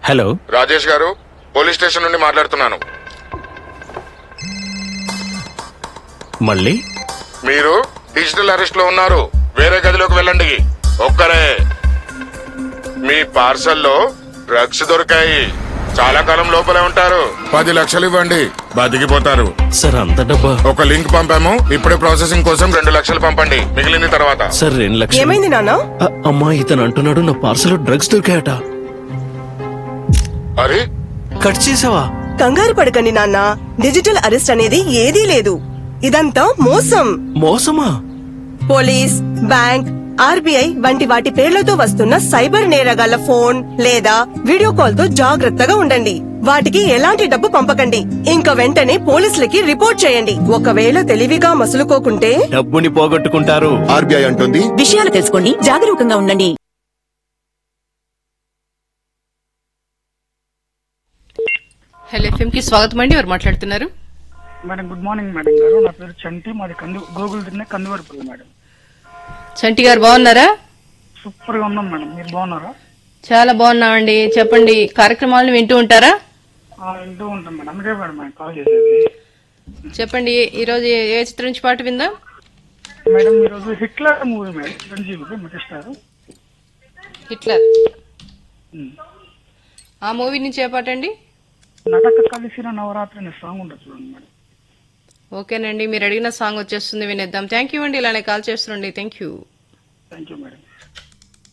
hello Rajesh గారు police station నుండి మాట్లాడుతున్నాను మళ్ళీ మీరు డిజిటల్ అరెస్ట్ లో ఉన్నారు వేరే గదిలోకి వెళ్ళండి ఒక్కరే మీ పార్సల్లో డ్రగ్స్ దొరికాయి చాలా కాలం లోపలే ఉంటారు పది లక్షలు ఇవ్వండి బతికిపోతారు సార్ అంత డబ్బా ఒక లింక్ పంపాము ఇప్పుడే ప్రాసెసింగ్ కోసం రెండు లక్షలు పంపండి మిగిలింది తర్వాత సార్ రెండు లక్షలు ఏమైంది నాన్న అ- అమ్మా ఇతను అంటున్నాడు నా పార్సల్ డ్రగ్స్ దొరికాయట అరే కట్ చేసావా కంగారు పడకండి నాన్న డిజిటల్ అరెస్ట్ అనేది ఏదీ లేదు ఇదంతా మోసం మోసమా పోలీస్ బ్యాంక్ ఆర్బీఐ వంటి వాటి పేర్లతో వస్తున్న సైబర్ నేరగాళ్ల ఫోన్ లేదా వీడియో కాల్ తో జాగ్రత్తగా ఉండండి వాటికి ఎలాంటి డబ్బు పంపకండి ఇంకా వెంటనే పోలీసులకి రిపోర్ట్ చేయండి ఒకవేళ తెలివిగా మసులుకోకుంటే డబ్బుని పోగొట్టుకుంటారు ఆర్బీఐ అంటుంది విషయాలు తెలుసుకోండి జాగరూకంగా ఉండండి హలో ఎఫ్ఎం కి స్వాగతం అండి ఎవరు మాట్లాడుతున్నారు మేడం గుడ్ మార్నింగ్ మేడం గారు నా పేరు చంటి మాది కందు గోగుల్ తిన్నే కందువరపల్లి మేడం చంటి గారు బాగున్నారా సూపర్ గా ఉన్నాం మేడం మీరు బాగున్నారా చాలా బాగున్నామండి చెప్పండి కార్యక్రమాలను వింటూ ఉంటారా ఆ, వింటూ ఉంటాం మేడం అందుకే మేడం మేము కాల్ చేసేది చెప్పండి ఈ రోజు ఏ- ఏ చిత్రం నుంచి పాట విందాం మేడం ఈరోజు హిట్లర్ మూవీ మేడం చిరంజీవి మెటిస్తారు హిట్లర్ ఆ మూవీ నుంచి ఏ పాట అండి నటక కలిసిన నవరాత్రి అనే సాంగ్ ఉంటుంది చూడండి మేడం ఓకేనండి మీరు అడిగిన సాంగ్ వచ్చేస్తుంది వినేద్దాం థ్యాంక్ యూ అండి ఇలానే కాల్ చేస్తుండండి thank you thank you madam